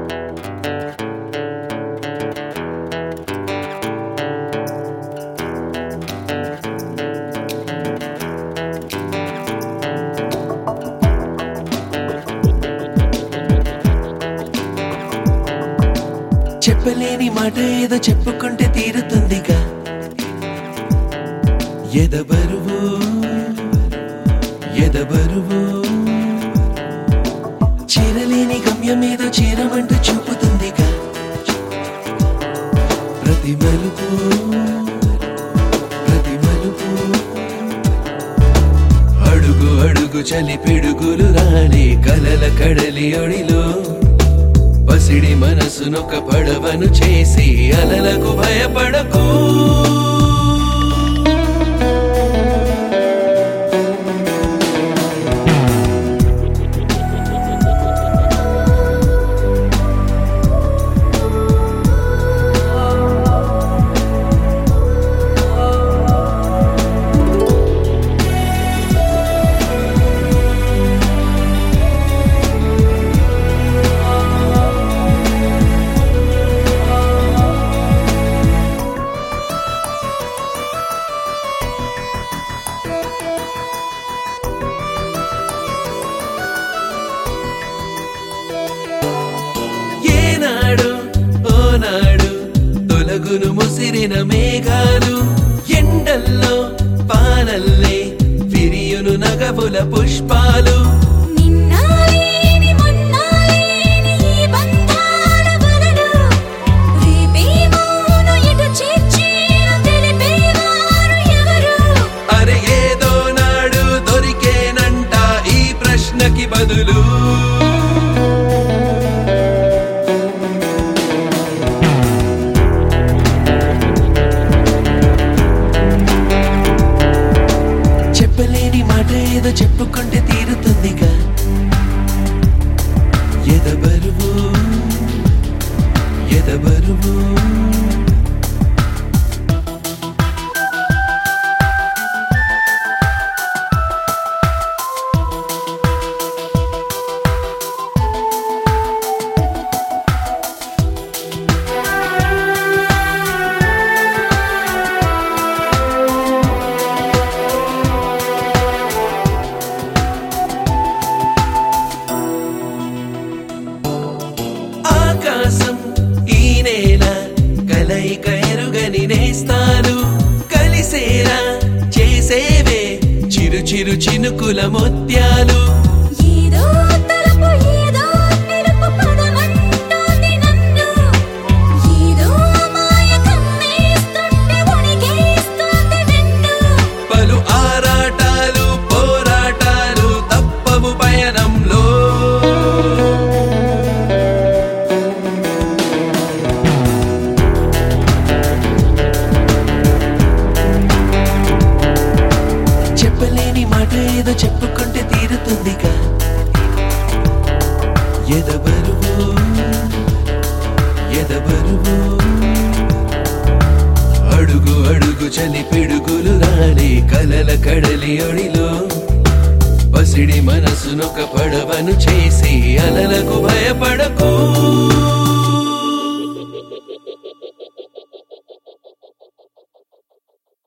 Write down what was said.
చెప్పలేని మాట ఏదో చెప్పుకుంటే తీరుతుందిగా ఎదబరువు ఎదబరువు చేరలేని గమ్యం ఏదో చేరమంటూ చూపుతుందిగా ప్రతి మలుపు ప్రతి మలుపు అడుగు అడుగు చలి పిడుగులు రాని కలల కడలి ఒడిలో పసిడి మనసునొక పడవను చేసి అలలకు భయపడకు ఏనాడు ఓనాడు తొలగును ముసిరిన మేఘాలు ఎండల్లో పానల్లే విరియును నగవుల పుష్పాలు నిన్నాలేని మొన్నాలేని ఈ బంధాల వలన రేపేమోను ఎటు చేర్చేను తెలిపేవారు ఎవరు అరే ఏదో నాడు దొరికేనంట ఈ ప్రశ్నకి బదులు చెప్పలేని మాట ఏదో చెప్పుకుంటే తీరుతుందిగా ఎదబరువు ఎదబరువు ఆకాశం ఈ నేల కలయిక ఎరుగని నేస్తాను కలిసేలా చేసేవే చిరు చిరు చినుకుల ముత్యాలు ఏదో తలపు ఏదో పిలుపు పదమంటోంది నన్ను ఏదో మాయ కమ్మేస్తుంటే ఉడికేస్తోంది వెన్ను పలు ఆరాటాలు పోరాటాలు తప్పవు పయనంలో చెప్పలేని మాట ఏదో చెప్పుకుంటే తీరుతుందిగా ఎదబరువు ఎదబరువు అడుగు అడుగు చలి పిడుగులు రాని కలల కడలి ఒడిలో పసిడి మనసునొక పడవను చేసి అలలకు భయపడకు